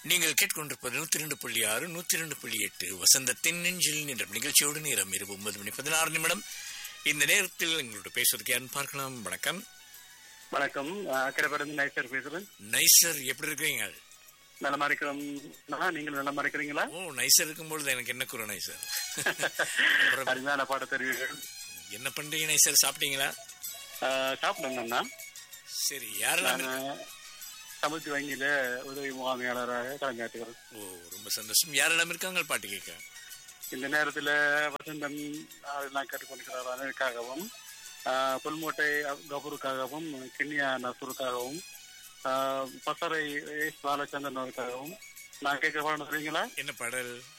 நீங்கள் கேட்டுக்கொண்டிருப்பது நூத்தி ரெண்டு புள்ளி ஆறு நூத்தி ரெண்டு புள்ளி எட்டு வசந்தத்தின் நெஞ்சில் என்ற நிகழ்ச்சியோடு நேரம் இரவு ஒன்பது மணி பதினாறு நிமிடம் இந்த நேரத்தில் எங்களோட பேசுவதற்கு யாருன்னு பார்க்கலாம் வணக்கம் வணக்கம் அக்கரைப்படம் நைசர் பேசுறேன் நைசர் எப்படி இருக்கீங்க நலமா இருக்கிறோம் நான் நீங்கள் நலமா இருக்கிறீங்களா ஓ நைசர் இருக்கும்பொழுது எனக்கு என்ன குறை நைசர் அப்புறம் அருமையான பாட தெரிவிகள் என்ன பண்றீங்க நைசர் சாப்பிட்டீங்களா சாப்பிடுங்கண்ணா சரி யாரெல்லாம் நான் இருக்கு- சமுத்தி வங்கியில உதவி முகாமையாளராக கடமையாற்றுகிறேன் ஓ ரொம்ப சந்தோஷம் யாரெல்லாம் இருக்காங்க பாட்டு கேட்க இந்த நேரத்துல வசந்தன் எல்லாம் கேட்டுக்கொண்டிருக்கிறார் அதற்காகவும் புல்மோட்டை கபூருக்காகவும் கிண்ணியா நசூருக்காகவும் ஆஹ், பசறை எஸ் பாலச்சந்திரன் அவருக்காகவும் நான் கேட்க பாடம் சொல்றீங்களா என்ன பாடல்